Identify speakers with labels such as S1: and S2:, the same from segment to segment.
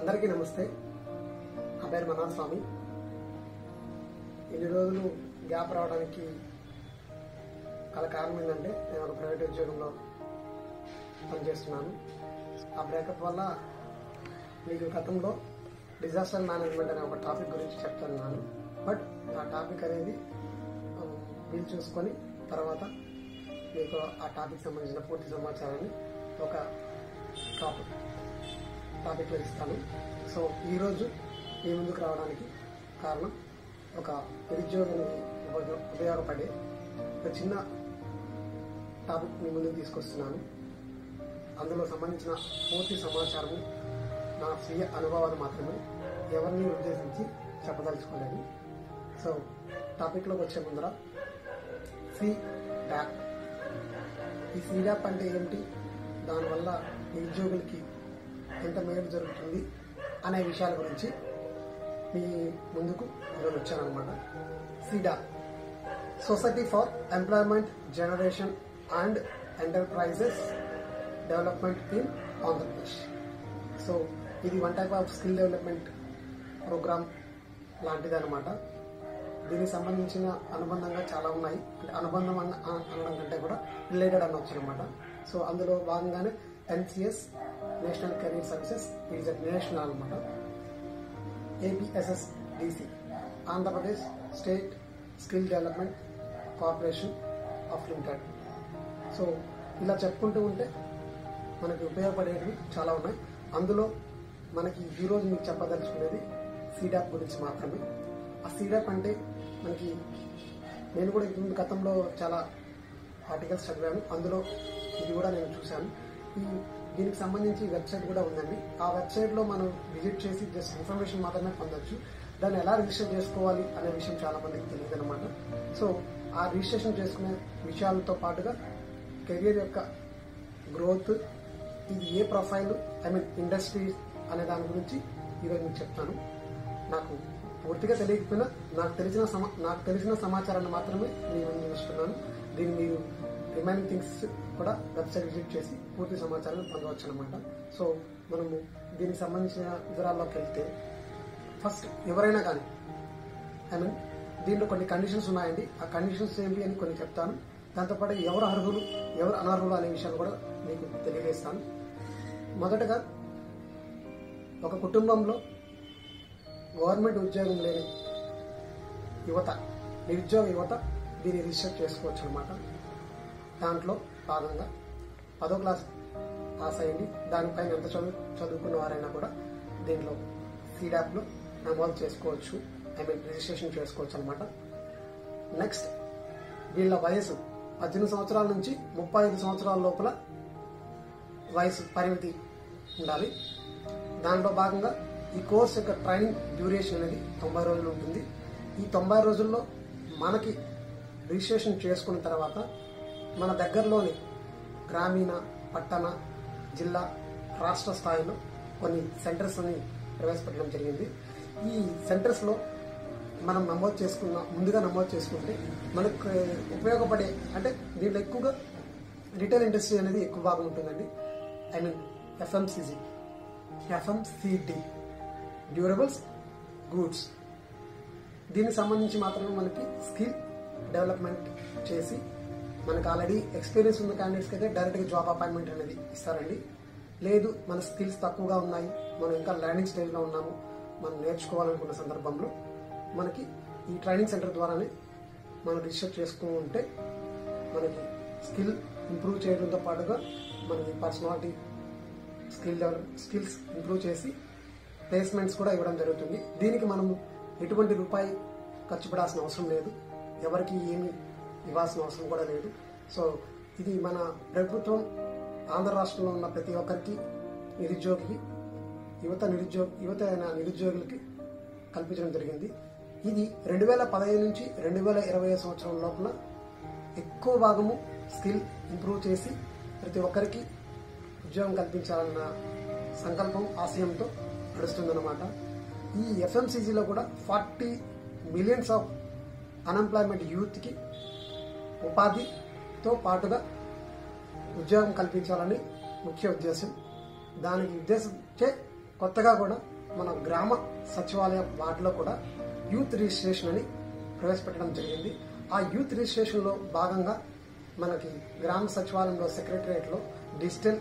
S1: అందరికీ నమస్తే నా పేరు మనాథ్ స్వామి ఇన్ని రోజులు గ్యాప్ రావడానికి గల కారణం ఏంటంటే నేను ఒక ప్రైవేట్ ఉద్యోగంలో పనిచేస్తున్నాను ఆ బ్రేకప్ వల్ల మీకు గతంలో డిజాస్టర్ మేనేజ్మెంట్ అనే ఒక టాపిక్ గురించి చెప్తున్నాను బట్ ఆ టాపిక్ అనేది ఆ, వీలు చూసుకొని తర్వాత మీకు ఆ టాపిక్ సంబంధించిన పూర్తి సమాచారాన్ని ఒక టాపిక్ టాపిక్లో ఇస్తాను సో ఈరోజు మీ ముందుకు రావడానికి కారణం ఒక నిరుద్యోగానికి ఉపయోగ ఉపయోగపడే ఒక చిన్న టాపిక్ మీ ముందుకు తీసుకొస్తున్నాను అందులో సంబంధించిన పూర్తి సమాచారం నా స్వీయ అనుభవాలు మాత్రమే ఎవరిని ఉద్దేశించి చెప్పదలుచుకోలేదు సో టాపిక్లోకి వచ్చే ముందర సి డాక్ ఈ సీడాప్ అంటే ఏమిటి దానివల్ల నిరుద్యోగులకి ఎంత మేలు జరుగుతుంది అనే విషయాల గురించి మీ ముందుకు ఈరోజు వచ్చానమాట SEEDAP society for employment generation and enterprises development in Andhra Pradesh so ఇది one type of skill development programme లాంటిది అనమాట దీనికి సంబంధించిన అనుబంధంగా చాలా ఉన్నాయి అంటే అనుబంధం అన్న అన- అనడం కంటే కూడా రిలేటెడ్ అనొచ్చు అనమాట సో అందులో భాగంగానే NCS national career services is a national అనమాట APSSDC Andhra Pradesh state skill development corporation of limited so ఇలా చెప్పుకుంటూ ఉంటే మనకి ఉపయోగపడేవి చాలా ఉన్నాయి అందులో మనకి ఈరోజు మీకు చెప్పదలుచుకునేది సీడాప్ గురించి మాత్రమే ఆ సీడాప్ అంటే మనకి నేను కూడా ఇంతకుముందు గతంలో చాలా ఆర్టికల్స్ చదివాను అందులో ఇది కూడా నేను చూశాను ఈ దీనికి సంబంధించి వెబ్సైట్ కూడా ఉందండి ఆ వెబ్సైట్లో మనం విజిట్ చేసి జస్ట్ ఇన్ఫర్మేషన్ మాత్రమే పొందొచ్చు దాన్ని ఎలా రిజిస్టర్ చేసుకోవాలి అనే విషయం చాలా మందికి తెలియదు అనమాట సో ఆ రిజిస్ట్రేషన్ చేసుకునే విషయాలతో పాటుగా కెరియర్ యొక్క గ్రోత్ ఇది ఏ ప్రొఫైల్ ఐ మీన్ ఇండస్ట్రీ అనే దాని గురించి ఈరోజు మీకు చెప్తాను నాకు పూర్తిగా తెలియకపోయినా నాకు తెలిసిన సమా నాకు తెలిసిన సమాచారాన్ని మాత్రమే మీ ముందు చూస్తున్నాను దీన్ని మీరు రిమైనింగ్ థింగ్స్ కూడా వెబ్సైట్ విజిట్ చేసి పూర్తి సమాచారాన్ని పొందవచ్చు అనమాట సో మనము దీనికి సంబంధించిన వివరాల్లోకి వెళ్తే ఫస్ట్ ఎవరైనా కానీ ఐ మీన్ దీంట్లో కొన్ని కండిషన్స్ ఉన్నాయండి ఆ కండిషన్స్ ఏంటి అని కొన్ని చెప్తాను దాంతోపాటు ఎవరు అర్హులు ఎవరు అనర్హులు అనే విషయాలు కూడా మీకు తెలియజేస్తాను మొదటగా ఒక కుటుంబంలో గవర్నమెంట్ ఉద్యోగం లేని యువత నిరుద్యోగ యువత దీన్ని రిజిస్టర్ చేసుకోవచ్చు అనమాట దాంట్లో భాగంగా పదో క్లాస్ పాస్ అయ్యింది దానిపైన ఎంత చదువు చదువుకున్న వారైనా కూడా దీంట్లో సీడాప్లో నమోదు చేసుకోవచ్చు ఐ మీన్ రిజిస్ట్రేషన్ చేసుకోవచ్చు అనమాట నెక్స్ట్ వీళ్ళ వయసు పద్దెనిమిది సంవత్సరాల నుంచి ముప్పై ఐదు సంవత్సరాల లోపల వయసు పరిమితి ఉండాలి దాంట్లో భాగంగా ఈ కోర్స్ యొక్క ట్రైనింగ్ డ్యూరేషన్ అనేది తొంభై రోజులు ఉంటుంది ఈ తొంభై రోజుల్లో మనకి రిజిస్ట్రేషన్ చేసుకున్న తర్వాత మన దగ్గరలోని గ్రామీణ పట్టణ జిల్లా రాష్ట్ర స్థాయిలో కొన్ని సెంటర్స్ని ప్రవేశపెట్టడం జరిగింది ఈ సెంటర్స్లో మనం నమోదు చేసుకున్న ముందుగా నమోదు చేసుకుంటే మనకు ఉపయోగపడే అంటే దీంట్లో ఎక్కువగా రిటైల్ ఇండస్ట్రీ అనేది ఎక్కువ భాగం ఉంటుందండి I mean FMCG FMCD durables goods దీనికి సంబంధించి మాత్రమే మనకి స్కిల్ డెవలప్మెంట్ చేసి మనకు ఆల్రెడీ ఎక్స్పీరియన్స్ ఉన్న క్యాండిడేట్స్కి అయితే డైరెక్ట్గా జాబ్ అపాయింట్మెంట్ అనేది ఇస్తారండి లేదు మన స్కిల్స్ తక్కువగా ఉన్నాయి మనం ఇంకా లర్నింగ్ స్టేజ్లో ఉన్నాము మనం నేర్చుకోవాలనుకున్న సందర్భంలో మనకి ఈ ట్రైనింగ్ సెంటర్ ద్వారానే మనం రిజిస్టర్ చేసుకుని ఉంటే మనకి స్కిల్ ఇంప్రూవ్ చేయడంతో పాటుగా మనకి personality skill develop skills improve చేసి ప్లేస్మెంట్స్ కూడా ఇవ్వడం జరుగుతుంది దీనికి మనం ఎటువంటి రూపాయి ఖర్చు పడాల్సిన అవసరం లేదు ఎవరికి ఏమి ఇవ్వాల్సిన అవసరం కూడా లేదు సో ఇది మన ప్రభుత్వం ఆంధ్ర రాష్ట్రంలో ఉన్న ప్రతి ఒక్కరికి నిరుద్యోగికి యువత నిరుద్యోగ యువత అయిన నిరుద్యోగులకి కల్పించడం జరిగింది ఇది రెండు వేల పదహైదు నుంచి రెండు వేల ఇరవై సంవత్సరం లోపల ఎక్కువ భాగము స్కిల్ ఇంప్రూవ్ చేసి ప్రతి ఒక్కరికి ఉద్యోగం కల్పించాలన్న సంకల్పం ఆశయంతో నడుస్తుందన్నమాట ఈ ఎఫ్ఎంసీజీలో కూడా ఫార్టీ మిలియన్స్ ఆఫ్ అన్ఎంప్లాయ్మెంట్ యూత్కి ఉపాధితో పాటుగా ఉద్యోగం కల్పించాలని ముఖ్య ఉద్దేశం దానికి ఉద్దేశించే కొత్తగా కూడా మన గ్రామ సచివాలయ వార్డులో కూడా యూత్ రిజిస్ట్రేషన్ అని ప్రవేశపెట్టడం జరిగింది ఆ యూత్ రిజిస్ట్రేషన్లో భాగంగా మనకి గ్రామ సచివాలయంలో సెక్రటరియట్లో డిజిటల్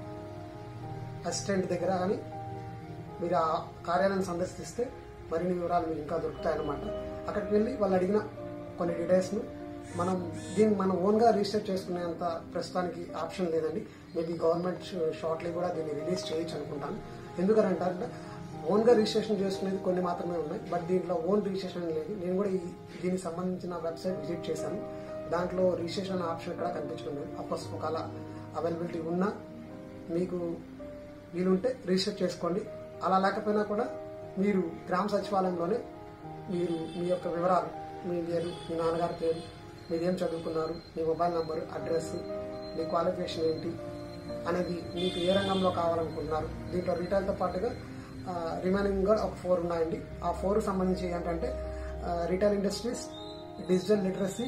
S1: అసిస్టెంట్ దగ్గర కానీ మీరు ఆ కార్యాలయం సందర్శిస్తే మరిన్ని వివరాలు మీకు ఇంకా దొరుకుతాయన్నమాట అక్కడికి వెళ్ళి వాళ్ళు అడిగిన కొన్ని డీటెయిల్స్ను మనం దీన్ని మనం ఓన్గా రిజిస్టర్ చేసుకునేంత ప్రస్తుతానికి ఆప్షన్ లేదండి మేబీ గవర్నమెంట్ షార్ట్లీ కూడా దీన్ని రిలీజ్ చేయొచ్చు అనుకుంటాను ఎందుకంటే ఓన్గా రిజిస్ట్రేషన్ చేసుకునేది కొన్ని మాత్రమే ఉన్నాయి బట్ దీంట్లో ఓన్ రిజిస్ట్రేషన్ లేదు నేను కూడా ఈ దీనికి సంబంధించిన వెబ్సైట్ విజిట్ చేశాను దాంట్లో రిజిస్ట్రేషన్ ఆప్షన్ కూడా కనిపించడం లేదు అఫ్కోర్స్ ఒకవేళ అవైలబిలిటీ ఉన్నా మీకు వీలుంటే రిజిస్టర్ చేసుకోండి అలా లేకపోయినా కూడా మీరు గ్రామ సచివాలయంలోనే మీరు మీ యొక్క వివరాలు మీ పేరు మీ నాన్నగారి పేరు మీరు ఏం చదువుకున్నారు మీ మొబైల్ నంబరు అడ్రస్ మీ క్వాలిఫికేషన్ ఏంటి అనేది మీకు ఏ రంగంలో కావాలనుకుంటున్నారు దీంట్లో రీటైల్తో పాటుగా రిమైనింగ్ కూడా ఒక ఫోర్ ఉన్నాయండి ఆ ఫోర్ సంబంధించి ఏంటంటే retail industries digital literacy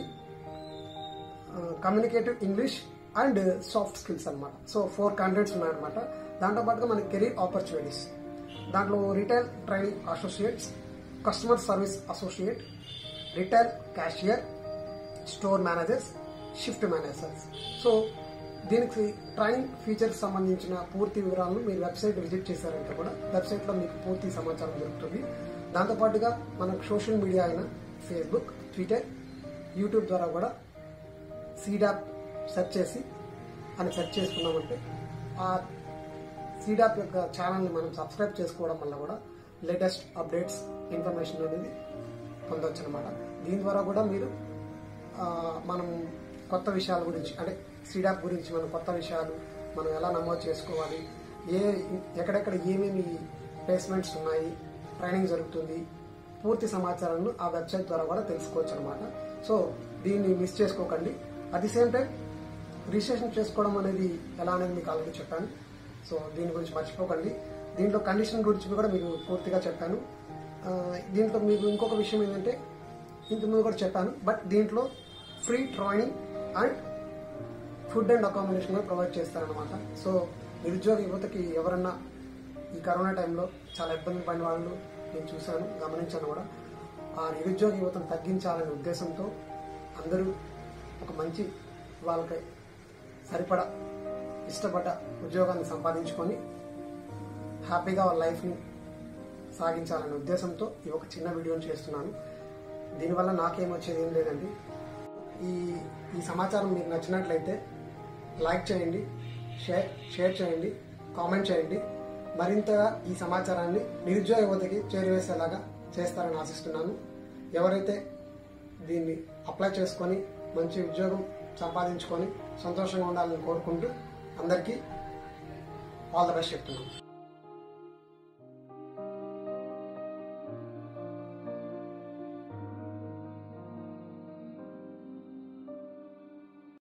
S1: communicative English and soft skills అన్నమాట సో ఫోర్ కంటెంట్స్ ఉన్నాయన్నమాట దాంతో పాటుగా మనకి కెరీర్ ఆపర్చునిటీస్ దాంట్లో retail training associates customer service associate retail cashier store managers shift managers so దీనికి ట్రైనింగ్ ఫీచర్స్ సంబంధించిన పూర్తి వివరాలను మీరు వెబ్సైట్ విజిట్ చేశారంటే కూడా వెబ్సైట్లో మీకు పూర్తి సమాచారం దొరుకుతుంది దాంతోపాటుగా మనకు సోషల్ మీడియా అయిన ఫేస్బుక్ ట్విట్టర్ యూట్యూబ్ ద్వారా కూడా సీడాప్ సెర్చ్ చేసి అని సెర్చ్ చేసుకున్నామంటే ఆ సీడాప్ యొక్క ఛానల్ని మనం సబ్స్క్రైబ్ చేసుకోవడం వల్ల కూడా లేటెస్ట్ అప్డేట్స్ ఇన్ఫర్మేషన్ అనేది పొందొచ్చు అనమాట దీని ద్వారా కూడా మీరు ఆ, మనం కొత్త విషయాల గురించి అంటే సీడాప్ గురించి మనం కొత్త విషయాలు మనం ఎలా నమోదు చేసుకోవాలి ఏ ఎక్కడెక్కడ ఏమేమి ప్లేస్మెంట్స్ ఉన్నాయి ట్రైనింగ్ జరుగుతుంది పూర్తి సమాచారాన్ని ఆ వెబ్సైట్ ద్వారా కూడా తెలుసుకోవచ్చు అనమాట సో దీన్ని మిస్ చేసుకోకండి at the same time registration చేసుకోవడం అనేది ఎలా అనేది మీకు ఆల్రెడీ చెప్పాను సో దీని గురించి మర్చిపోకండి దీంట్లో కండిషన్ గురించి కూడా మీకు పూర్తిగా చెప్పాను ఆ, దీంట్లో మీకు ఇంకొక విషయం ఏంటంటే ఇంతకుముందు కూడా చెప్పాను బట్ దీంట్లో free training and food and accommodation కూడా ప్రొవైడ్ చేస్తారనమాట సో నిరుద్యోగ యువతకి ఎవరన్నా ఈ కరోనా టైంలో చాలా ఇబ్బంది పడిన వాళ్ళు నేను చూశాను గమనించాను కూడా ఆ నిరుద్యోగ యువతను తగ్గించాలనే ఉద్దేశంతో అందరూ ఒక మంచి వాళ్ళకి సరిపడా ఇష్టపడ్డ ఉద్యోగాన్ని సంపాదించుకొని హ్యాపీగా వాళ్ళ లైఫ్ని సాగించాలనే ఉద్దేశంతో ఈ ఒక చిన్న వీడియోని చేస్తున్నాను దీనివల్ల నాకేం వచ్చేది ఏం లేదండి ఈ ఈ సమాచారం మీకు నచ్చినట్లయితే లైక్ చేయండి షేర్ షేర్ చేయండి కామెంట్ చేయండి మరింతగా ఈ సమాచారాన్ని నిరుద్యోగ యువతకి చేరువేసేలాగా చేస్తారని ఆశిస్తున్నాను ఎవరైతే దీన్ని అప్లై చేసుకొని మంచి ఉద్యోగం సంపాదించుకొని సంతోషంగా ఉండాలని కోరుకుంటూ అందరికీ ఆల్ ద బెస్ట్ చెప్తున్నాను